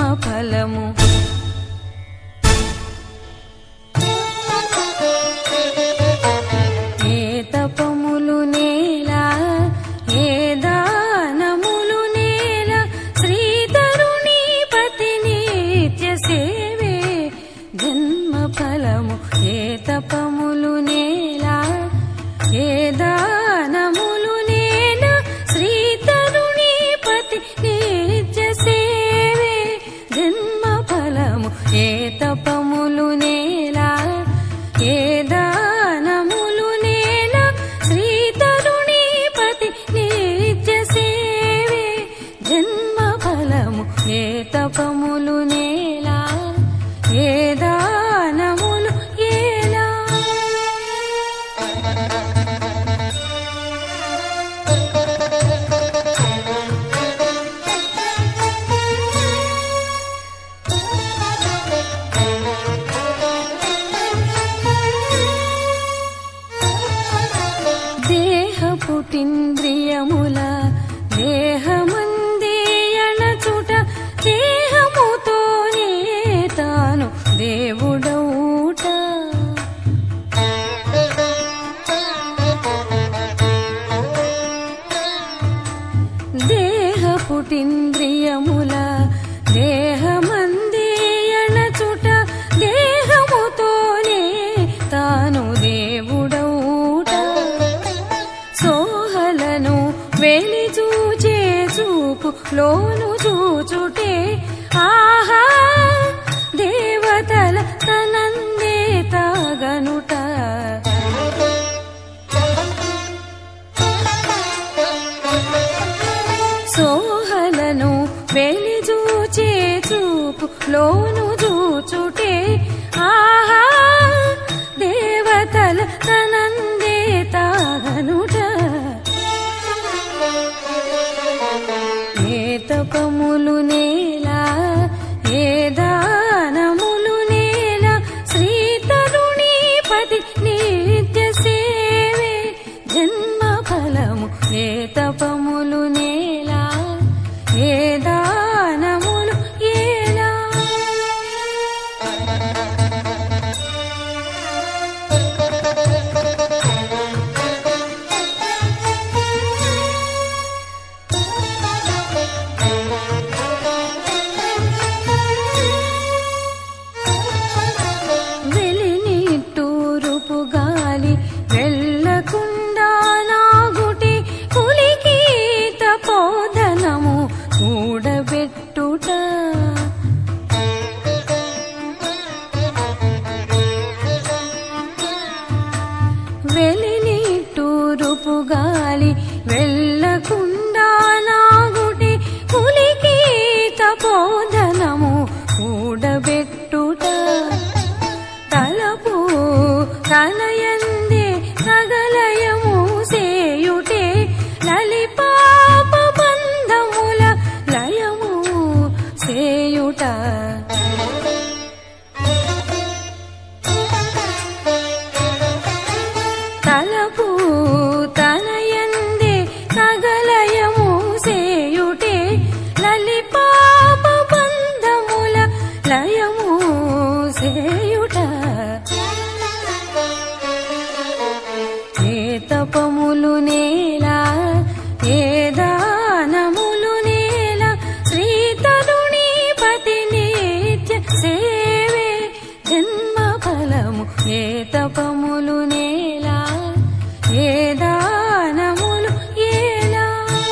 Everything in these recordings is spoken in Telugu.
ఫలము ఏ తపములు నేల ఏ దానములు నేల శ్రీధరుని పతి నిత్య సేవే జన్మ ఫలము ఏ తపములు నేల ఏ దానములు నేల శ్రీధరుని పతి నిత్య సేవే జన్మ ఫలము ఏ తపములు నేల ఏ దానములు నేల శ్రీతరుణి పతి నిత్య సేవే జన్మ ఫలము ఏ తపములు నేల ఏ దానములు ఏలా దేహ పుటింద్రియముల దేహమందే అణచుట దేహముతోనే తాను దేవుడౌట దేహ పుటింద్రియముల దేహమందే అణచుట దేహముతోనే తాను దేవుడౌట సోహలను వెలి చూచే చూపు లోను చూచుటే ఆహా దేవతల తనందే తాగనుట సోహలను వెలి చూచే చూపు లోను చూచుటే ఆహా దేవతల తనందే తాగనుట ఏ తపములు నేల ఏ దానములు నేల శ్రీతరుణి పతి నిత్య సేవే జన్మ ఫలము ఏ తపములు నేల ఏ దానములు ఏలా వెలినిట్టూరుపు గాలి వెళ్ళకుండా నాగుటి కులికీత పోదనము కూడబెట్టుట వెలినిట్టూరుపు గాలి వెళ్ళకుండా నాగుటి కులికీత పోదనము కూడబెట్టుట తలపు తలయందే సగలయము సేయుటే లలిపాప బంధముల లయము సేయుట తలపు తనయందే సగలయము సేయుటే లలిపాప బంధముల లయము సేయుట ఏ తపములు నేల ఏ దానములు నేల శ్రీతరుణి పతి నిత్య సేవే జన్మ ఫలము ఏ తపములు నేల ఏ దానములు ఏలా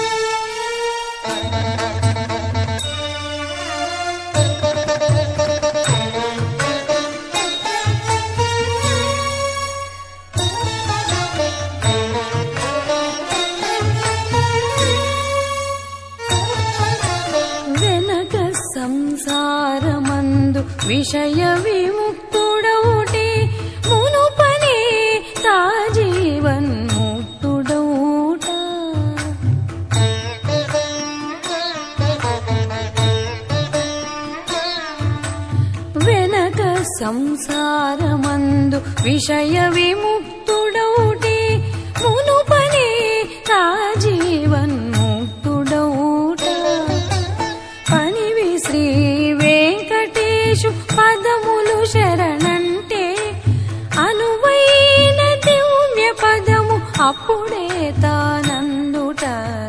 వెనక సంసారమందు విషయ విముక్తుడౌటే మునుపనే తా జీవన్ ముక్తుడౌట వెనక సంసారమందు విషయ విముక్తుడౌటే మునుపనే తా జీవన్ ముక్తుడౌట పనివి శ్రీ వే వెంకటేశు పదములు శరణంటే అనువైన దివ్య పదము అప్పుడే తానందుట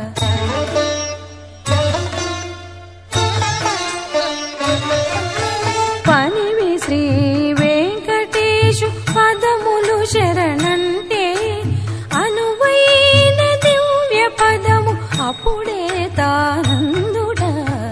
పనివి శ్రీ వెంకటేశు పదములు శరణంటే అనువైన దివ్య పదము అప్పుడే తానందుట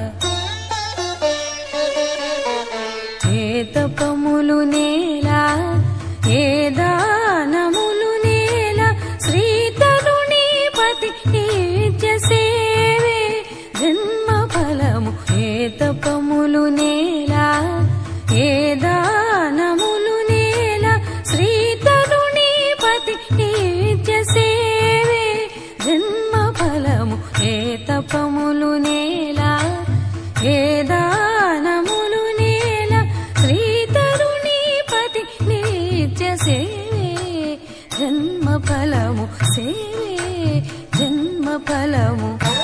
ఏ తపములు నేల ఏ దానములు నేల శ్రీ తరుణి పతి నిత్య సేవే జన్మ ఫలము ఏ తపములు నేల ఏ దానములు నేల శ్రీ తరుణి పతి నిత్య సేవే జన్మ ఫలము ఏ తపములు నేల ఏ దానములు నేల శ్రీ తరుణి పతి నిత్య సేవే జన్మ ఫలము సేవే జన్మ ఫలము